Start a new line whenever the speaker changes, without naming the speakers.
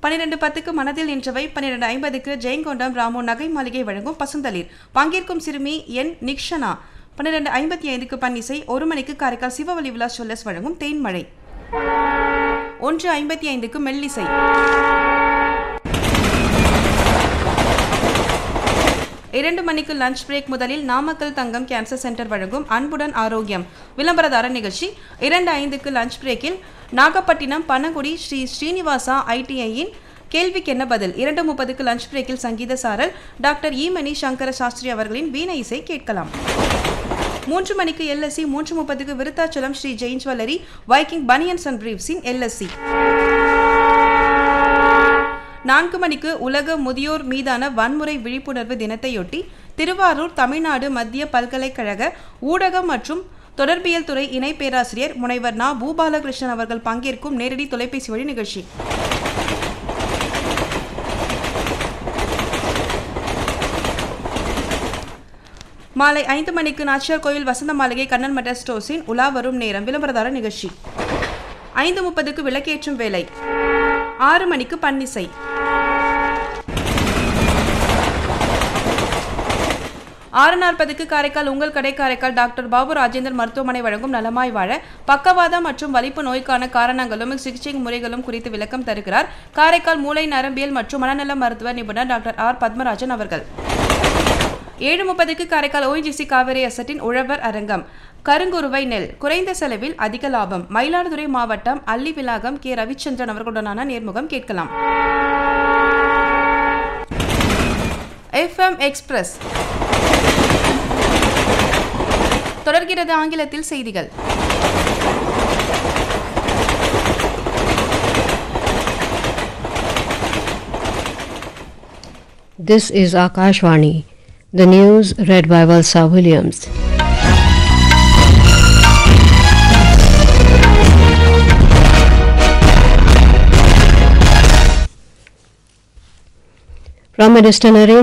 பன்னிரண்டு பத்துக்கு மனதில் நின்றவை பன்னிரண்டு ஐம்பதுக்கு ஜெயங்கொண்டம் ராமு நகை மாளிகை வழங்கும் பசுந்தளிர் பங்கேற்கும் சிறுமி என் நிக்ஷனா பன்னிரண்டு ஐம்பத்தி ஐந்துக்கு பன்னிசை ஒரு மணிக்கு காரைக்கால் சிவவழி விலாஸ் சொல்லஸ் வழங்கும் தேன்மழை ஒன்று ஐம்பத்தி ஐந்துக்கு மெல்லிசை இரண்டு மணிக்கு லஞ்ச் பிரேக் முதலில் நாமக்கல் தங்கம் கேன்சர் சென்டர் வழங்கும் அன்புடன் ஆரோக்கியம் விளம்பரதார நிகழ்ச்சி இரண்டு ஐந்துக்கு லஞ்ச் பிரேக்கில் நாகப்பட்டினம் பனகுடி ஸ்ரீ ஸ்ரீனிவாசா ஐடிஐயின் கேள்விக்கு என்ன பதில் இரண்டு முப்பதுக்கு லஞ்ச் பிரேக்கில் சங்கீத சாரல் டாக்டர் ஈமணி சங்கர சாஸ்திரி அவர்களின் வீணை இசை கேட்கலாம் மூன்று மணிக்கு எல்எஸ்சி மூன்று முப்பதுக்கு Vriddhachalam Sri Jain jewellery Viking banians and பிரீவ்ஸின் எல்எஸ்சி நான்கு மணிக்கு உலக முதியோர் மீதான வன்முறை விழிப்புணர்வு தினத்தையொட்டி திருவாரூர் தமிழ்நாடு மத்திய பல்கலைக்கழக ஊடகம் மற்றும் தொடர்பியல் துறை இணை பேராசிரியர் முனைவர் நா பூபாலகிருஷ்ணன் அவர்கள் பங்கேற்கும் நேரடி தொலைபேசி வழி நிகழ்ச்சி மாலை ஐந்து மணிக்கு நாச்சியார் கோவில் வசந்த மாளிகை கண்ணன் மட்ட ஸ்டோர்ஸின் உலா வரும் நேரம் விளம்பரதார நிகழ்ச்சி ஐந்து முப்பதுக்கு விளக்கேற்றும் வேலை ஆறு மணிக்கு பன்னிசை ஆறு நாற்பதுக்கு காரைக்கால் உங்கள் கடை காரைக்கால் டாக்டர் பாபு ராஜேந்தர் மருத்துவமனை வழங்கும் நலமாய் வாழ பக்கவாதம் மற்றும் வலிப்பு நோய்க்கான காரணங்களும் சிகிச்சை முறைகளும் குறித்து விளக்கம் தருகிறார் காரைக்கால் மூளை நரம்பியல் மற்றும் மனநல மருத்துவ நிபுணர் டாக்டர் ஆர் பத்மராஜன் அவர்கள் ஏழு முப்பதுக்கு காரைக்கால் ஓய்ஜிசி காவேரி அசட்டின் உழவர் அரங்கம் கருங்குருவை நெல் குறைந்த செலவில் அதிக லாபம் மயிலாடுதுறை மாவட்டம் அல்லி விலாகம் கே ரவிச்சந்திரன் அவர்களுடனான நேர்முகம் கேட்கலாம் எஃப்எம் எக்ஸ்பிரஸ் தொடர்கிறது ஆங்கிலத்தில் செய்திகள்
This is Akashvani. The news read by Valsa Williams. From a distant arrangement